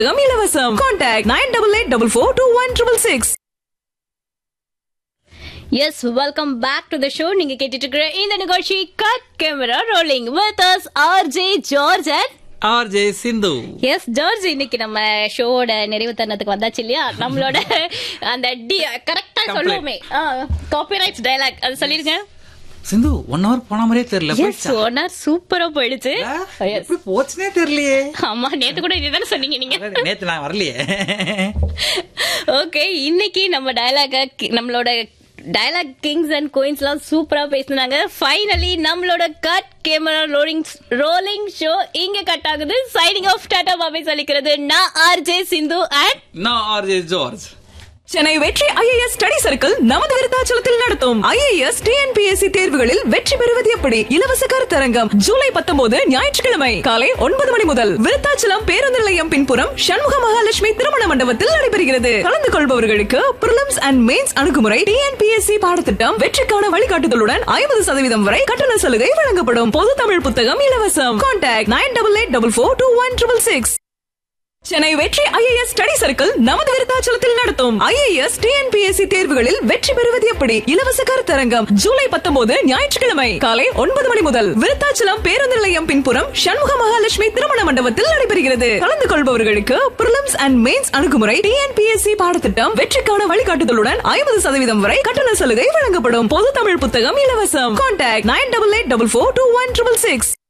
புத்தகம் இலவசம் contact nine double eight double four two one triple six yes welcome back to the show நீங்க கேட்டுட்டு இருக்கிற இந்த நிகழ்ச்சி cut camera rolling with us R J George and R J Sindhu yes George இன்னைக்கு நம்ம ஷோவோட நிறைவு தருணத்துக்கு வந்தாச்சு இல்லையா நம்மளோட அந்த டி கரெக்டா சொல்லுவோமே காப்பிரைட்ஸ் டயலாக் அது சொல்லிருங்க சிந்து ஒன் ஹவர் போன மாதிரியே தெரியல எஸ் போயிடுச்சா? ஒன்னார் சூப்பரா போயிடுச்சு ஆ, Yes. எப்படி போச்சுனே தெரியலையே ஆமா நேத்து கூட இதுதானே சொன்னீங்க நீங்க அடடே, நேத்து நான் வரலையே ஓகே இன்னைக்கு நம்ம டயலாக நம்மளோட டயலாக் கிங்ஸ் அண்ட் குயின்ஸ்லாம் சூப்பரா பேசினாங்க ஃபைனலி நம்மளோட cut camera rolling rolling show இங்க கட் ஆகுது சைனிங் ஆஃப் டாடா பாபை சொல்லிக்கிறது நான் ஆர்ஜே சிந்து அண்ட் நான் R J George Chennai Vetri IAS study circle நமது விருத்தாச்சலத்தில் நடத்தும் ஐஏஎஸ் டிஎன்பிஎஸ்சி தேர்வுகளில் வெற்றி பெறுவது எப்படி இலவச கருத்தரங்கம் ஜூலை பத்தொன்பது ஞாயிற்றுக்கிழமை காலை ஒன்பது மணி முதல் விருத்தாச்சலம் பேருந்து நிலையம் பின்புறம் சண்முக மகாலட்சுமி திருமண மண்டபத்தில் நடைபெறுகிறது கலந்து கொள்பவர்களுக்கு பிரிலிம்ஸ் அண்ட் மெயின்ஸ் அணுகுமுறை டிஎன்பிஎஸ்சி பாடத்திட்டம் வெற்றிக்கான வழிகாட்டுதலுடன் ஐம்பது சதவீதம் வரை கட்டண சலுகை வழங்கப்படும் பொது தமிழ் புத்தகம் இலவசம் contact nine double eight double four two one triple six Chennai Vetri IAS study circle நமது விருத்தாச்சலத்தில் நடத்தும் ஐஏஎஸ் டிஎன்பிஎஸ்சி தேர்வுகளில் வெற்றி பெறுவது எப்படி இலவச கருத்தரங்கம் ஜூலை பத்தொன்பது ஞாயிற்றுக்கிழமை காலை ஒன்பது மணி முதல் விருத்தாச்சலம் பேருந்து நிலையம் பின்புறம் சண்முக மகாலட்சுமி திருமண மண்டபத்தில் நடைபெறுகிறது கலந்து கொள்பவர்களுக்கு பிரிலிம்ஸ் அண்ட் மெயின்ஸ் அணுகுமுறை டிஎன்பிஎஸ்சி பாடத்திட்டம் வெற்றிக்கான வழிகாட்டுதலுடன் ஐம்பது சதவீதம் வரை கட்டண சலுகை வழங்கப்படும் பொது தமிழ் புத்தகம் இலவசம் contact nine double eight double four two one triple six